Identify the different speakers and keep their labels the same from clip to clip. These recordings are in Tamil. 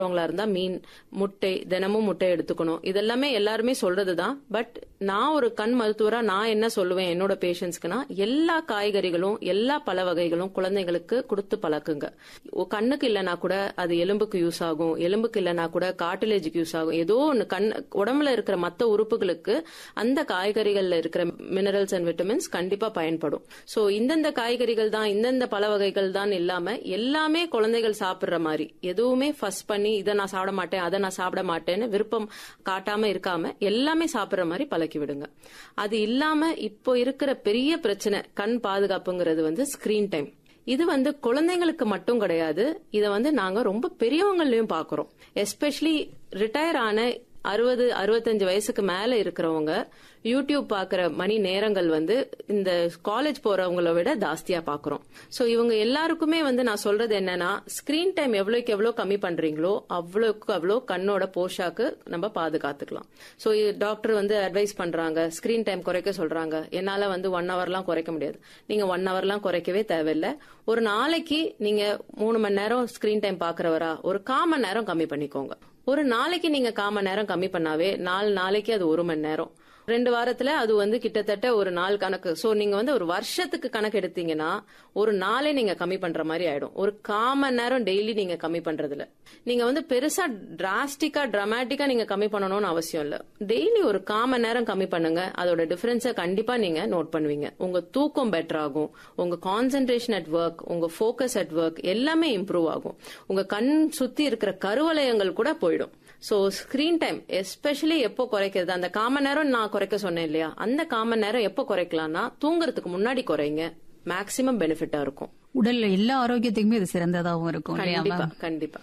Speaker 1: அவங்களா இருந்தா மீன் முட்டை தினமும் முட்டை எடுத்துக்கணும் இதெல்லாமே எல்லாருமே சொல்றதுதான் பட் நான் ஒரு கண் மருத்துவரா நான் என்ன சொல்லுவேன் என்னோட பேஷண்ட்ஸ்க்குனா எல்லா காய்கறிகளும் எல்லா பல வகைகளும் குழந்தைங்களுக்கு கொடுத்து பழக்குங்க ஒ- கண்ணுக்கு இல்லைனா கூட அது எலும்புக்கு யூஸ் ஆகும் எலும்புக்கு இல்லைனா கூட காட்டிலேஜுக்கு யூஸ் ஆகும் ஏதோ ஒன்று கண் உடம்புல இருக்கிற மத்த உறுப்புகளுக்கு அந்த காய்கறிகள்ல இருக்கிற மினரல்ஸ் அண்ட் விட்டமின்ஸ் கண்டிப்பா பயன்படும் சோ இந்தந்த காய்கறிகள் தான் இந்தந்த பல வகைகள் தான் இல்லாம எல்லாமே குழந்தைகள் சாப்பிடுற மாதிரி எதுவுமே ஃபர்ஸ்ட் பண்ணி இதை நான் சாப்பிட மாட்டேன் அதை நான் சாப்பிட மாட்டேன்னு விருப்பம் காட்டாம இருக்காம எல்லாமே சாப்பிடுற மாதிரி பழக்கி விடுங்க அது இல்லாம இப்போ இருக்கிற பெரிய பிரச்சனை கண் பாதுகாப்புங்கிறது வந்து ஸ்கிரீன் டைம் இது வந்து குழந்தைங்களுக்கு மட்டும் கிடையாது இத வந்து நாங்க ரொம்ப பெரியவங்களையும் பாக்குறோம் எஸ்பெஷலி ரிட்டையர் ஆன அறுபது அறுபத்தஞ்சு வயசுக்கு மேல இருக்கிறவங்க யூடியூப் பாக்குற மணி நேரங்கள் வந்து இந்த காலேஜ் போறவங்கள விட ஜாஸ்தியா பாக்குறோம் சோ இவங்க எல்லாருக்குமே வந்து நான் சொல்றது என்னன்னா ஸ்கிரீன் டைம் எவ்வளவுக்கு எவ்வளவு கம்மி பண்றீங்களோ அவ்வளவுக்கு அவ்வளோ கண்ணோட போஷாக்கு நம்ம பாதுகாத்துக்கலாம் சோ டாக்டர் வந்து அட்வைஸ் பண்றாங்க ஸ்கிரீன் டைம் குறைக்க சொல்றாங்க என்னால வந்து ஒன் ஹவர்லாம் குறைக்க முடியாது நீங்க ஒன் ஹவர்லாம் குறைக்கவே தேவையில்லை ஒரு நாளைக்கு நீங்க மூணு மணி நேரம் ஸ்கிரீன் டைம் பாக்குறவரா ஒரு கால் மணி நேரம் கம்மி பண்ணிக்கோங்க ஒரு நாளைக்கு நீங்க கால் மணி நேரம் கம்மி பண்ணாவே நாலு நாளைக்கு அது ஒரு மணி நேரம் ரெண்டு வாரத்துல அது வந்து கிட்டத்தட்ட ஒரு நாள் கணக்கு சோ நீங்க வந்து ஒரு வருஷத்துக்கு கணக்கு எடுத்தீங்கன்னா ஒரு நாளே நீங்க கம்மி பண்ற மாதிரி ஆயிடும் ஒரு கால் மணி நேரம் டெய்லி நீங்க கம்மி பண்றதுல நீங்க வந்து பெருசா டிராஸ்டிக்கா டிராமாட்டிக்கா நீங்க கம்மி பண்ணணும்னு அவசியம் இல்ல டெய்லி ஒரு கால் மணி நேரம் கம்மி பண்ணுங்க அதோட டிஃபரன்ஸை கண்டிப்பா நீங்க நோட் பண்ணுவீங்க உங்க தூக்கம் பெட்டர் ஆகும் உங்க கான்சென்ட்ரேஷன் அட் ஒர்க் உங்க ஃபோக்கஸ் அட் ஒர்க் எல்லாமே இம்ப்ரூவ் ஆகும் உங்க கண் சுத்தி இருக்கிற கருவலயங்கள் கூட போயிடும் சோ ஸ்கிரீன் டைம் எஸ்பெஷலி எப்போ குறைக்கிறது அந்த காமன் நேரம் நான் குறைக்க சொன்னேன் இல்லையா அந்த காமன் நேரம் எப்போ குறைக்கலாம்னா தூங்குறதுக்கு முன்னாடி குறைங்க மேக்சிமம் பெனிஃபிட்டா இருக்கும்
Speaker 2: உடல்ல எல்லா ஆரோக்கியத்துக்குமே இது சிறந்ததாகவும் இருக்கும் இல்லையா
Speaker 1: கண்டிப்பா
Speaker 2: மேம்?
Speaker 1: கண்டிப்பா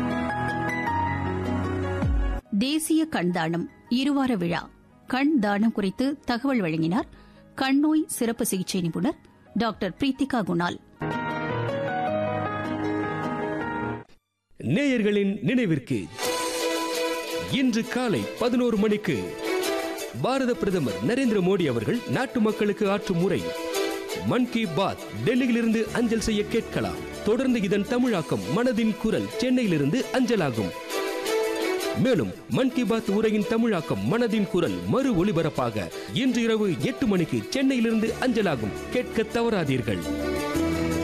Speaker 2: தேசிய கண் தானம் இருவார விழா கண் தானம் குறித்து தகவல் வழங்கினார் கண்ணோய் சிறப்பு சிகிச்சை நிபுணர் டாக்டர் பிரீத்திகா குணால்
Speaker 3: நேயர்களின் நினைவிற்கு இன்று காலை பதினோரு மணிக்கு பாரத பிரதமர் நரேந்திர மோடி அவர்கள் நாட்டு மக்களுக்கு ஆற்றும் உரை மன் கி பாத் டெல்லியிலிருந்து அஞ்சல் செய்ய கேட்கலாம் தொடர்ந்து இதன் தமிழாக்கம் மனதின் குரல் சென்னையிலிருந்து அஞ்சலாகும் மேலும் மன் கி பாத் உரையின் தமிழாக்கம் மனதின் குரல் மறு ஒளிபரப்பாக இன்று இரவு எட்டு மணிக்கு சென்னையிலிருந்து அஞ்சலாகும் கேட்க தவறாதீர்கள்